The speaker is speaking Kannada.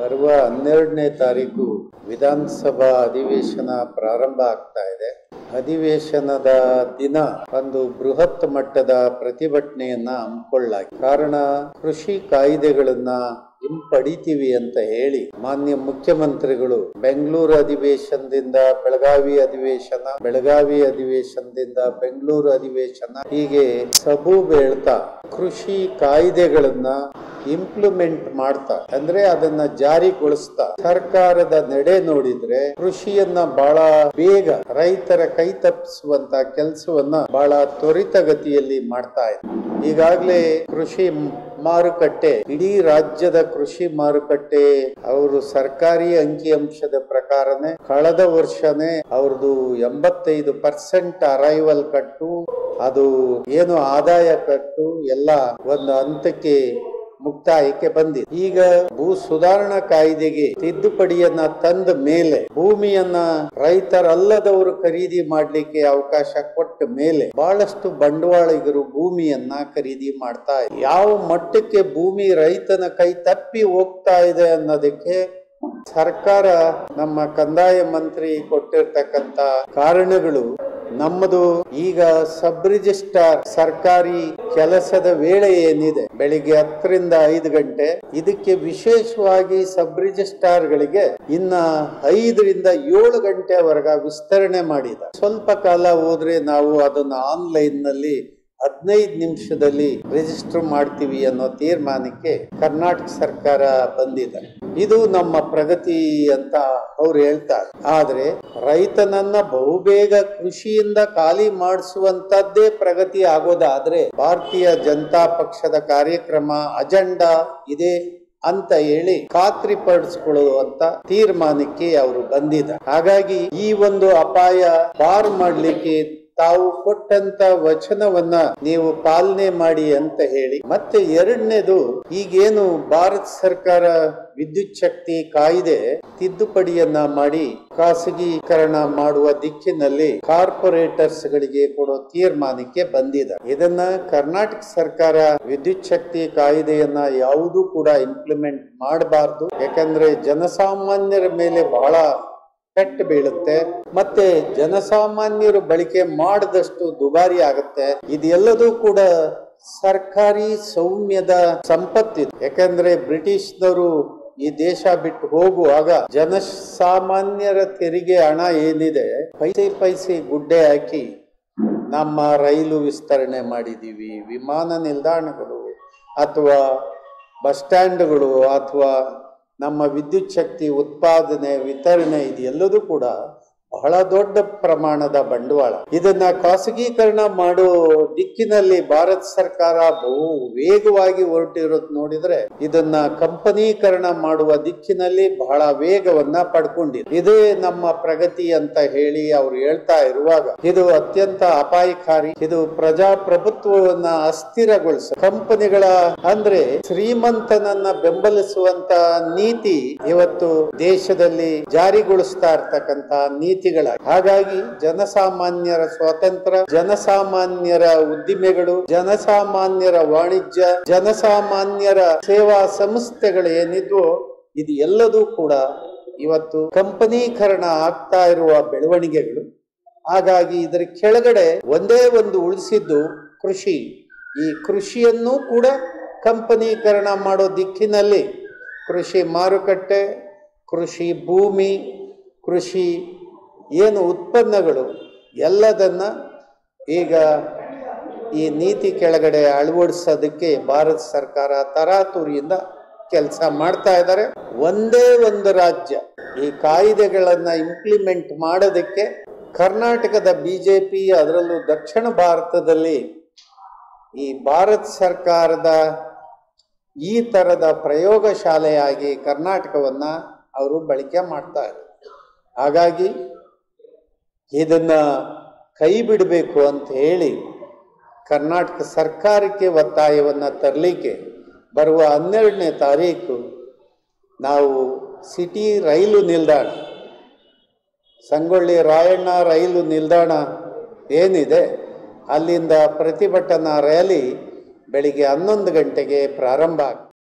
ಬರುವ ಹನ್ನೆರಡನೇ ತಾರೀಕು ವಿಧಾನಸಭಾ ಅಧಿವೇಶನ ಪ್ರಾರಂಭ ಆಗ್ತಾ ಇದೆ ಅಧಿವೇಶನದ ದಿನ ಒಂದು ಬೃಹತ್ ಮಟ್ಟದ ಪ್ರತಿಭಟನೆಯನ್ನ ಹಮ್ಮಿಕೊಳ್ಳಲಾಗಿದೆ ಕಾರಣ ಕೃಷಿ ಕಾಯ್ದೆಗಳನ್ನ ಹಿಂಪಡಿತೀವಿ ಅಂತ ಹೇಳಿ ಮಾನ್ಯ ಮುಖ್ಯಮಂತ್ರಿಗಳು ಬೆಂಗಳೂರು ಅಧಿವೇಶನದಿಂದ ಬೆಳಗಾವಿ ಅಧಿವೇಶನ ಬೆಳಗಾವಿ ಅಧಿವೇಶನದಿಂದ ಬೆಂಗಳೂರು ಅಧಿವೇಶನ ಹೀಗೆ ಸಬೂಬ್ ಹೇಳ್ತಾ ಕೃಷಿ ಕಾಯ್ದೆಗಳನ್ನ ಇಂಪ್ಲಿಮೆಂಟ್ ಮಾಡ್ತಾ ಅಂದ್ರೆ ಅದನ್ನ ಜಾರಿಗೊಳಿಸ್ತಾ ಸರ್ಕಾರದ ನಡೆ ನೋಡಿದ್ರೆ ಕೃಷಿಯನ್ನ ಬಹಳ ಬೇಗ ರೈತರ ಕೈ ತಪ್ಪಿಸುವಂತ ಕೆಲಸವನ್ನ ಬಹಳ ತ್ವರಿತಗತಿಯಲ್ಲಿ ಮಾಡ್ತಾ ಇದೆ ಈಗಾಗಲೇ ಕೃಷಿ ಮಾರುಕಟ್ಟೆ ಇಡೀ ರಾಜ್ಯದ ಕೃಷಿ ಮಾರುಕಟ್ಟೆ ಅವರು ಸರ್ಕಾರಿ ಅಂಕಿಅಂಶದ ಪ್ರಕಾರನೇ ಕಳೆದ ವರ್ಷನೇ ಅವ್ರದ್ದು ಎಂಬತ್ತೈದು ಪರ್ಸೆಂಟ್ ಅರೈವಲ್ ಕಟ್ಟು ಅದು ಏನು ಆದಾಯ ಕಟ್ಟು ಎಲ್ಲ ಒಂದು ಹಂತಕ್ಕೆ ಮುಕ್ತಾಯಕ್ಕೆ ಬಂದಿದೆ ಈಗ ಭೂ ಸುಧಾರಣಾ ಕಾಯ್ದೆಗೆ ತಿದ್ದುಪಡಿಯನ್ನ ತಂದ ಮೇಲೆ ಭೂಮಿಯನ್ನ ರೈತರಲ್ಲದವರು ಖರೀದಿ ಮಾಡ್ಲಿಕ್ಕೆ ಅವಕಾಶ ಕೊಟ್ಟ ಮೇಲೆ ಬಹಳಷ್ಟು ಬಂಡವಾಳಿಗರು ಭೂಮಿಯನ್ನ ಖರೀದಿ ಮಾಡ್ತಾ ಇದ್ದಾರೆ ಯಾವ ಮಟ್ಟಕ್ಕೆ ಭೂಮಿ ರೈತನ ಕೈ ತಪ್ಪಿ ಹೋಗ್ತಾ ಇದೆ ಅನ್ನೋದಕ್ಕೆ ಸರ್ಕಾರ ನಮ್ಮ ಕಂದಾಯ ಮಂತ್ರಿ ಕೊಟ್ಟಿರ್ತಕ್ಕಂತ ಕಾರಣಗಳು ನಮ್ಮದು ಈಗ ಸಬ್ ರಿಜಿಸ್ಟ್ರಾರ್ ಸರ್ಕಾರಿ ಕೆಲಸದ ವೇಳೆ ಏನಿದೆ ಬೆಳಿಗ್ಗೆ ಹತ್ತರಿಂದ ಐದು ಗಂಟೆ ಇದಕ್ಕೆ ವಿಶೇಷವಾಗಿ ಸಬ್ ರಿಜಿಸ್ಟ್ರಾರ್ ಗಳಿಗೆ ಇನ್ನ ಐದರಿಂದ ಏಳು ಗಂಟೆವರೆಗ ವಿಸ್ತರಣೆ ಮಾಡಿದ ಸ್ವಲ್ಪ ಕಾಲ ಹೋದ್ರೆ ನಾವು ಅದನ್ನ ಆನ್ಲೈನ್ ನಲ್ಲಿ ಹದಿನೈದು ನಿಮಿಷದಲ್ಲಿ ರಿಜಿಸ್ಟರ್ ಮಾಡ್ತೀವಿ ಅನ್ನೋ ತೀರ್ಮಾನಕ್ಕೆ ಕರ್ನಾಟಕ ಸರ್ಕಾರ ಬಂದಿದೆ ಇದು ನಮ್ಮ ಪ್ರಗತಿ ಅಂತ ಅವ್ರು ಹೇಳ್ತಾರೆ ಆದ್ರೆ ರೈತನನ್ನ ಬಹುಬೇಗ ಕೃಷಿಯಿಂದ ಖಾಲಿ ಮಾಡಿಸುವಂತದ್ದೇ ಪ್ರಗತಿ ಆಗೋದಾದ್ರೆ ಭಾರತೀಯ ಜನತಾ ಪಕ್ಷದ ಕಾರ್ಯಕ್ರಮ ಅಜೆಂಡಾ ಇದೆ ಅಂತ ಹೇಳಿ ಖಾತ್ರಿ ಪಡಿಸ್ಕೊಳ್ಳುವಂತ ತೀರ್ಮಾನಕ್ಕೆ ಅವರು ಬಂದಿದ್ದಾರೆ ಹಾಗಾಗಿ ಈ ಒಂದು ಅಪಾಯ ಪಾರು ಮಾಡ್ಲಿಕ್ಕೆ ತಾವು ಕೊಟ್ಟಂತ ವಚನವನ್ನ ನೀವು ಪಾಲನೆ ಮಾಡಿ ಅಂತ ಹೇಳಿ ಮತ್ತೆ ಎರಡನೇದು ಈಗೇನು ಭಾರತ ಸರ್ಕಾರ ವಿದ್ಯುತ್ ಶಕ್ತಿ ಕಾಯ್ದೆ ತಿದ್ದುಪಡಿಯನ್ನ ಮಾಡಿ ಖಾಸಗೀಕರಣ ಮಾಡುವ ದಿಕ್ಕಿನಲ್ಲಿ ಕಾರ್ಪೊರೇಟರ್ಸ್ ಗಳಿಗೆ ಕೊಡೋ ತೀರ್ಮಾನಕ್ಕೆ ಬಂದಿದೆ ಇದನ್ನ ಕರ್ನಾಟಕ ಸರ್ಕಾರ ವಿದ್ಯುತ್ ಶಕ್ತಿ ಕಾಯ್ದೆಯನ್ನ ಯಾವುದೂ ಕೂಡ ಇಂಪ್ಲಿಮೆಂಟ್ ಮಾಡಬಾರ್ದು ಯಾಕಂದ್ರೆ ಜನಸಾಮಾನ್ಯರ ಮೇಲೆ ಬಹಳ ಪೆಟ್ಟು ಬೀಳುತ್ತೆ ಮತ್ತೆ ಜನಸಾಮಾನ್ಯರು ಬಳಕೆ ಮಾಡದಷ್ಟು ದುಬಾರಿ ಆಗುತ್ತೆ ಇದೆಲ್ಲದೂ ಕೂಡ ಸರ್ಕಾರಿ ಸೌಮ್ಯದ ಸಂಪತ್ತಿದೆ ಯಾಕಂದ್ರೆ ಬ್ರಿಟಿಷ್ನವರು ಈ ದೇಶ ಬಿಟ್ಟು ಹೋಗುವಾಗ ಜನಸಾಮಾನ್ಯರ ತೆರಿಗೆ ಹಣ ಏನಿದೆ ಪೈಸೆ ಪೈಸೆ ಗುಡ್ಡೆ ಹಾಕಿ ನಮ್ಮ ರೈಲು ವಿಸ್ತರಣೆ ಮಾಡಿದೀವಿ ವಿಮಾನ ನಿಲ್ದಾಣಗಳು ಅಥವಾ ಬಸ್ ಸ್ಟ್ಯಾಂಡ್ಗಳು ಅಥವಾ ನಮ್ಮ ವಿದ್ಯುತ್ ಶಕ್ತಿ ಉತ್ಪಾದನೆ ವಿತರಣೆ ಇದೆಲ್ಲದೂ ಕೂಡ ಬಹಳ ದೊಡ್ಡ ಪ್ರಮಾಣದ ಬಂಡವಾಳ ಇದನ್ನ ಖಾಸಗೀಕರಣ ಮಾಡೋ ದಿಕ್ಕಿನಲ್ಲಿ ಭಾರತ ಸರ್ಕಾರ ಬಹು ವೇಗವಾಗಿ ಹೊರಟಿರೋದು ನೋಡಿದ್ರೆ ಇದನ್ನ ಕಂಪನೀಕರಣ ಮಾಡುವ ದಿಕ್ಕಿನಲ್ಲಿ ಬಹಳ ವೇಗವನ್ನ ಪಡ್ಕೊಂಡಿದೆ ಇದೇ ನಮ್ಮ ಪ್ರಗತಿ ಅಂತ ಹೇಳಿ ಅವ್ರು ಹೇಳ್ತಾ ಇರುವಾಗ ಇದು ಅತ್ಯಂತ ಅಪಾಯಕಾರಿ ಇದು ಪ್ರಜಾಪ್ರಭುತ್ವವನ್ನ ಅಸ್ಥಿರಗೊಳಿಸ ಕಂಪನಿಗಳ ಅಂದ್ರೆ ಶ್ರೀಮಂತನನ್ನ ಬೆಂಬಲಿಸುವಂತ ನೀತಿ ಇವತ್ತು ದೇಶದಲ್ಲಿ ಜಾರಿಗೊಳಿಸ್ತಾ ಇರ್ತಕ್ಕಂತ ನೀತಿಗಳ ಹಾಗಾಗಿ ಜನಸಾಮಾನ್ಯರ ಸ್ವಾತಂತ್ರ್ಯ ಜನಸಾಮಾನ್ಯರ ಉದ್ದಿಮೆಗಳು ಜನಸಾಮಾನ್ಯರ ವಾಣಿಜ್ಯ ಜನಸಾಮಾನ್ಯರ ಸೇವಾ ಸಂಸ್ಥೆಗಳು ಏನಿದ್ವೋ ಇದು ಎಲ್ಲದೂ ಕೂಡ ಇವತ್ತು ಕಂಪನೀಕರಣ ಆಗ್ತಾ ಇರುವ ಬೆಳವಣಿಗೆಗಳು ಹಾಗಾಗಿ ಇದರ ಕೆಳಗಡೆ ಒಂದೇ ಒಂದು ಉಳಿಸಿದ್ದು ಕೃಷಿ ಈ ಕೃಷಿಯನ್ನು ಕೂಡ ಕಂಪನೀಕರಣ ಮಾಡೋ ದಿಕ್ಕಿನಲ್ಲಿ ಕೃಷಿ ಮಾರುಕಟ್ಟೆ ಕೃಷಿ ಭೂಮಿ ಕೃಷಿ ಏನು ಉತ್ಪನ್ನಗಳು ಎಲ್ಲದನ್ನ ಈಗ ಈ ನೀತಿ ಕೆಳಗಡೆ ಅಳವಡಿಸೋದಕ್ಕೆ ಭಾರತ ಸರ್ಕಾರ ತರಾತುರಿಯಿಂದ ಕೆಲಸ ಮಾಡ್ತಾ ಇದ್ದಾರೆ ಒಂದೇ ಒಂದು ರಾಜ್ಯ ಈ ಕಾಯ್ದೆಗಳನ್ನ ಇಂಪ್ಲಿಮೆಂಟ್ ಮಾಡೋದಕ್ಕೆ ಕರ್ನಾಟಕದ ಬಿಜೆಪಿ ಅದರಲ್ಲೂ ದಕ್ಷಿಣ ಭಾರತದಲ್ಲಿ ಈ ಭಾರತ ಸರ್ಕಾರದ ಈ ತರದ ಪ್ರಯೋಗಶಾಲೆಯಾಗಿ ಕರ್ನಾಟಕವನ್ನ ಅವರು ಬಳಕೆ ಮಾಡ್ತಾ ಇದ್ದಾರೆ ಹಾಗಾಗಿ ಇದನ್ನ ಕೈ ಬಿಡಬೇಕು ಅಂತ ಹೇಳಿ ಕರ್ನಾಟಕ ಸರ್ಕಾರಕ್ಕೆ ಒತ್ತಾಯವನ್ನ ತರಲಿಕ್ಕೆ ಬರುವ ಹನ್ನೆರಡನೇ ತಾರೀಕು ನಾವು ಸಿಟಿ ರೈಲು ನಿಲ್ದಾಣ ಸಂಗೊಳ್ಳಿ ರಾಯಣ್ಣ ರೈಲು ನಿಲ್ದಾಣ ಏನಿದೆ ಅಲ್ಲಿಂದ ಪ್ರತಿಭಟನಾ ರ್ಯಾಲಿ ಬೆಳಿಗ್ಗೆ ಹನ್ನೊಂದು ಗಂಟೆಗೆ ಪ್ರಾರಂಭ ಆಗ್ತದೆ